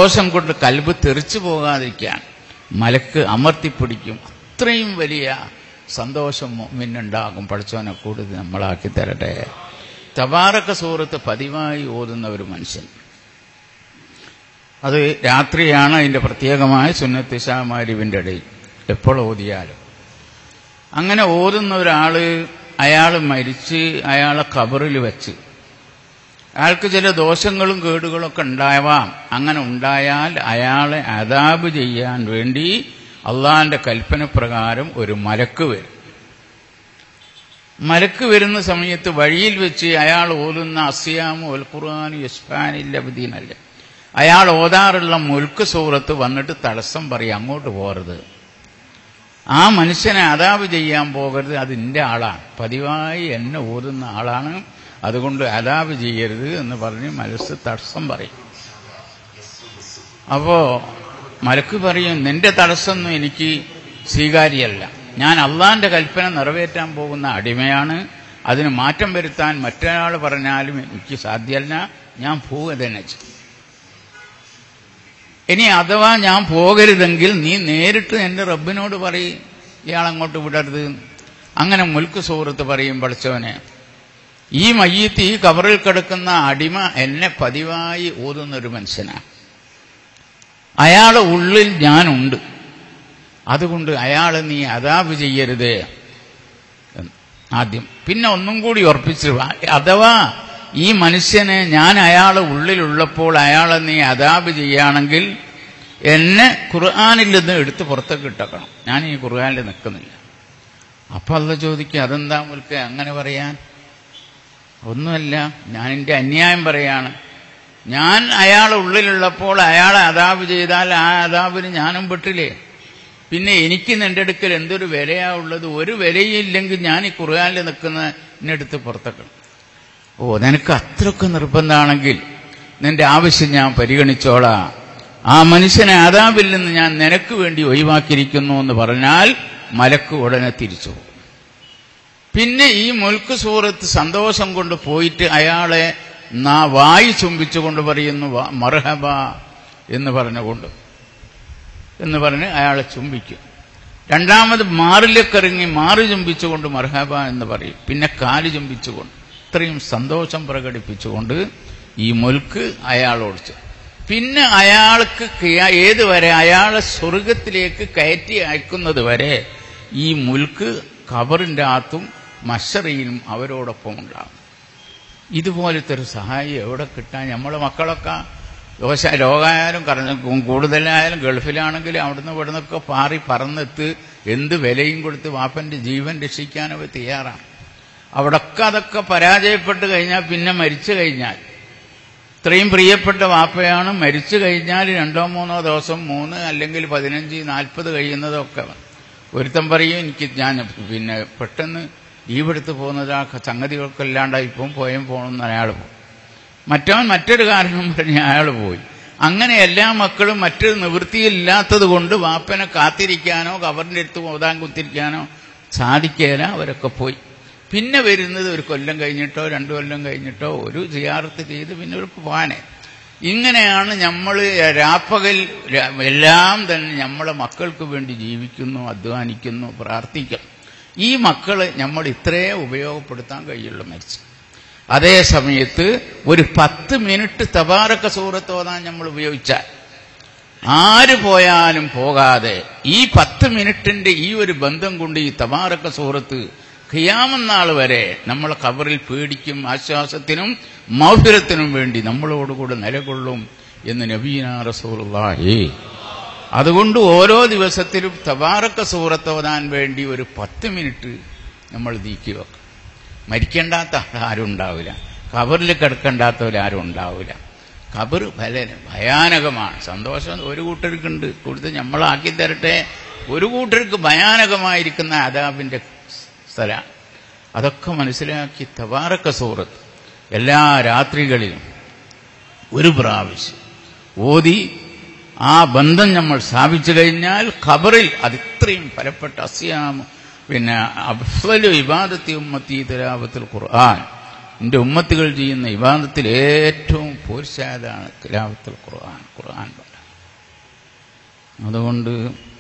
സന്തോഷം കൊണ്ട് കൽബ് തെറിച്ചു പോകാതിരിക്കാൻ മലക്ക് അമർത്തിപ്പിടിക്കും അത്രയും വലിയ സന്തോഷം മുന്നുണ്ടാകും പഠിച്ചവനെ കൂടുതൽ നമ്മളാക്കി തരട്ടെ തബാറക്ക സൂറത്ത് പതിവായി ഓതുന്ന ഒരു മനുഷ്യൻ അത് രാത്രിയാണ് അതിന്റെ പ്രത്യേകമായ സുന്നത്തിശാമാരിവിന്റെ ഇടയിൽ എപ്പോൾ ഓതിയാലും അങ്ങനെ ഓതുന്ന ഒരാള് അയാൾ മരിച്ച് അയാളെ കബറിൽ വെച്ച് അയാൾക്ക് ചില ദോഷങ്ങളും കേടുകളൊക്കെ ഉണ്ടാവാം അങ്ങനെ ഉണ്ടായാൽ അയാളെ അതാബ് ചെയ്യാൻ വേണ്ടി അള്ളാന്റെ കൽപ്പന പ്രകാരം ഒരു മലക്ക് വരും മലക്ക് വരുന്ന സമയത്ത് വഴിയിൽ വെച്ച് അയാൾ ഓതുന്ന അസിയാമു അൽ ഖുർആാനു യസ്ഫാനില്ലബദീനല്ല അയാൾ ഓതാറുള്ള മുൽക്ക് സൂറത്ത് വന്നിട്ട് തടസ്സം പറയും അങ്ങോട്ട് പോകരുത് ആ മനുഷ്യനെ അതാബ് ചെയ്യാൻ പോകരുത് അത് എന്റെ ആളാണ് പതിവായി എന്നെ ഓതുന്ന ആളാണ് അതുകൊണ്ട് അതാബ് ചെയ്യരുത് എന്ന് പറഞ്ഞ് മനസ്സ് തടസ്സം പറയും അപ്പോ മലക്ക് പറയും നിന്റെ തടസ്സമൊന്നും എനിക്ക് സ്വീകാര്യമല്ല ഞാൻ അള്ളാന്റെ കൽപ്പന നിറവേറ്റാൻ പോകുന്ന അടിമയാണ് അതിന് മാറ്റം വരുത്താൻ മറ്റൊരാൾ പറഞ്ഞാലും എനിക്ക് സാധ്യമല്ല ഞാൻ പോവുക തന്നെ ചെയ്യും ഇനി അഥവാ ഞാൻ പോകരുതെങ്കിൽ നീ നേരിട്ട് എന്റെ റബ്ബിനോട് പറയും ഇയാളങ്ങോട്ട് വിടരുത് അങ്ങനെ മുൽക്ക് സുഹൃത്ത് പറയും പഠിച്ചവനെ ഈ മയ്യത്ത് ഈ കബറിൽ കിടക്കുന്ന അടിമ എന്നെ പതിവായി ഓതുന്ന ഒരു മനുഷ്യനാണ് അയാളെ ഉള്ളിൽ ഞാനുണ്ട് അതുകൊണ്ട് അയാളെ നീ അതാബ് ചെയ്യരുത് എന്ന് ആദ്യം പിന്നെ ഒന്നും കൂടി ഉറപ്പിച്ചു അഥവാ ഈ മനുഷ്യനെ ഞാൻ അയാളെ ഉള്ളിലുള്ളപ്പോൾ അയാളെ നീ അതാബ് ചെയ്യുകയാണെങ്കിൽ എന്നെ ഖുർആാനിൽ നിന്ന് എടുത്ത് പുറത്തേക്ക് ഇട്ടക്കണം ഞാൻ ഈ ഖുർആാനിൽ നിൽക്കുന്നില്ല അപ്പൊ അല്ല ചോദിക്കുക അതെന്താ മുൽക്ക് അങ്ങനെ പറയാൻ ഒന്നുമല്ല ഞാൻ എൻ്റെ അന്യായം പറയാണ് ഞാൻ അയാളെ ഉള്ളിലുള്ളപ്പോൾ അയാളെ അതാബ് ചെയ്താൽ ആ അതാബിന് ഞാനും പെട്ടില്ലേ പിന്നെ എനിക്ക് നിന്റെ അടുക്കൽ എന്തൊരു വിലയാ ഉള്ളത് ഒരു വിലയില്ലെങ്കിൽ ഞാൻ ഈ ഖുർആാനിൽ നിൽക്കുന്ന എന്നെടുത്ത് പുറത്തേക്കണം ഓ നിനക്ക് അത്രയൊക്കെ നിർബന്ധമാണെങ്കിൽ നിന്റെ ആവശ്യം ഞാൻ പരിഗണിച്ചോളാം ആ മനുഷ്യനെ അതാബിൽ നിന്ന് ഞാൻ നിനക്ക് വേണ്ടി ഒഴിവാക്കിയിരിക്കുന്നു എന്ന് പറഞ്ഞാൽ മലക്ക് ഉടനെ തിരിച്ചു പോകും പിന്നെ ഈ മുൽക്ക് സൂറത്ത് സന്തോഷം കൊണ്ട് പോയിട്ട് അയാളെ നാ വായി ചുംബിച്ചുകൊണ്ട് പറയുന്നു "വ- മർഹബ എന്ന് പറഞ്ഞുകൊണ്ട് എന്ന് പറഞ്ഞ് അയാളെ ചുംബിക്കും രണ്ടാമത് മാറിലേക്കിറങ്ങി മാറി ചുംബിച്ചുകൊണ്ട് മർഹബ എന്ന് പറയും പിന്നെ കാല് ചുംബിച്ചുകൊണ്ട് ഇത്രയും സന്തോഷം പ്രകടിപ്പിച്ചുകൊണ്ട് ഈ മുൽക്ക് അയാളോട് ചെ- പിന്നെ അയാൾക്ക് കിയ- ഏതുവരെ അയാളെ സ്വർഗത്തിലേക്ക് കയറ്റി അയക്കുന്നത് വരെ ഈ മുൽക്ക് ഖബറിന്റെ അകത്തും മഷറിയിലും അവരോടൊപ്പം ഉണ്ടാകും ഇതുപോലത്തെ ഒരു സഹായി എവിടെ കിട്ടാൻ നമ്മളെ മക്കളൊക്കെ ദോശ രോഗമായാലും കറ- കൂടുതലായാലും ഗൾഫിലാണെങ്കിലും അവിടുന്ന് ഇവിടുന്നൊക്കെ പാറി പറന്നെത്ത് എന്ത് വിലയും കൊടുത്ത് വാപ്പന്റെ ജീവൻ രക്ഷിക്കാൻ അവർ തയ്യാറാണ് അവിടൊക്കെ അതൊക്കെ പരാജയപ്പെട്ട് കഴിഞ്ഞാൽ പിന്നെ മരിച്ചു കഴിഞ്ഞാൽ ഇത്രയും പ്രിയപ്പെട്ട വാപ്പയാണ് മരിച്ചു കഴിഞ്ഞാൽ രണ്ടോ മൂന്നോ ദിവസം മൂന്ന് അല്ലെങ്കിൽ പതിനഞ്ച് നാൽപ്പത് കഴിയുന്നതൊക്കെ ഒരുത്തൻ പറയും എനിക്ക് ഞാൻ പിന്നെ പെട്ടെന്ന് ലീവ് എടുത്ത് പോകുന്നത് ആ സംഗതികൾക്ക് ഇല്ലാണ്ടായി ഇപ്പം പോയും പോകണമെന്ന് അയാൾ പോകും മറ്റവൻ മറ്റൊരു കാരണം പറഞ്ഞ് അയാൾ പോയി അങ്ങനെ എല്ലാ മക്കളും മറ്റൊരു നിവൃത്തിയില്ലാത്തത് കൊണ്ട് വാപ്പനെ കാത്തിരിക്കാനോ കവറിന്റെ അടുത്ത് ഓതാൻ കുത്തിരിക്കാനോ സാധിക്കേല അവരൊക്കെ പോയി പിന്നെ വരുന്നത് ഒരു കൊല്ലം കഴിഞ്ഞിട്ടോ രണ്ടു കൊല്ലം കഴിഞ്ഞിട്ടോ ഒരു സിയാറത്ത് ചെയ്ത് പിന്നെ ഒരു പോവാനെ ഇങ്ങനെയാണ് നമ്മൾ രാപ്പകൽ ര- എല്ലാം തന്നെ നമ്മളെ മക്കൾക്ക് വേണ്ടി ജീവിക്കുന്നു അധ്വാനിക്കുന്നു പ്രാർത്ഥിക്കുന്നു ഈ മക്കള് നമ്മൾ ഇത്രേ ഉപയോഗപ്പെടുത്താൻ കഴിയുള്ളൂ മരിച്ചു അതേ സമയത്ത് ഒരു പത്ത് മിനിറ്റ് തബാറക്ക സൂറത്ത് ഓതാൻ നമ്മൾ ഉപയോഗിച്ചാൽ ആര് പോയാലും പോകാതെ ഈ പത്ത് മിനിറ്റിന്റെ ഈ ഒരു ബന്ധം കൊണ്ട് ഈ തബാറക്ക സൂറത്ത് ഖിയാമന്നാൾ വരെ നമ്മളെ കബറിൽ പേടിക്കും ആശ്വാസത്തിനും മൗഫിരത്തിനും വേണ്ടി നമ്മളോടുകൂടെ നിലകൊള്ളും എന്ന് നബീന റസൂലുള്ളാഹി അതുകൊണ്ട് ഓരോ ദിവസത്തിലും തബാറക്ക സൂറത്ത് ഓതാൻ വേണ്ടി ഒരു പത്ത് മിനിറ്റ് നമ്മൾ നീക്കി വെക്കും മരിക്കേണ്ടാത്ത ആരും ഉണ്ടാവില്ല കബറിൽ കിടക്കേണ്ടാത്തവരാരും ഉണ്ടാവില്ല കബർ ഭല ഭയാനകമാണ് സന്തോഷം ഒരു കൂട്ടർക്കുണ്ട് കൂടുതൽ നമ്മളാക്കി തരട്ടെ ഒരു കൂട്ടർക്ക് ഭയാനകമായിരിക്കുന്ന അതാബിന്റെ സ്ഥലം അതൊക്കെ മനസ്സിലാക്കി തബാറക്ക സൂറത്ത് എല്ലാ രാത്രികളിലും ഒരു പ്രാവശ്യം ഓതി ആ ബന്ധം നമ്മൾ സ്ഥാപിച്ചു കഴിഞ്ഞാൽ ഖബറിൽ അത് ഇത്രയും ഫലപ്പെട്ട അസ്യാമ പിന്നെ അഫ്സലു ഇബാദത്തി ഉമ്മത്തി തിലാവത്തിൽ ഖുർആൻ എന്റെ ഉമ്മത്തികൾ ചെയ്യുന്ന ഇബാദത്തിൽ ഏറ്റവും പോർശാതാണ് തിലാവത്തിൽ ഖുർആൻ ഖുർആൻ പാഠം അതുകൊണ്ട്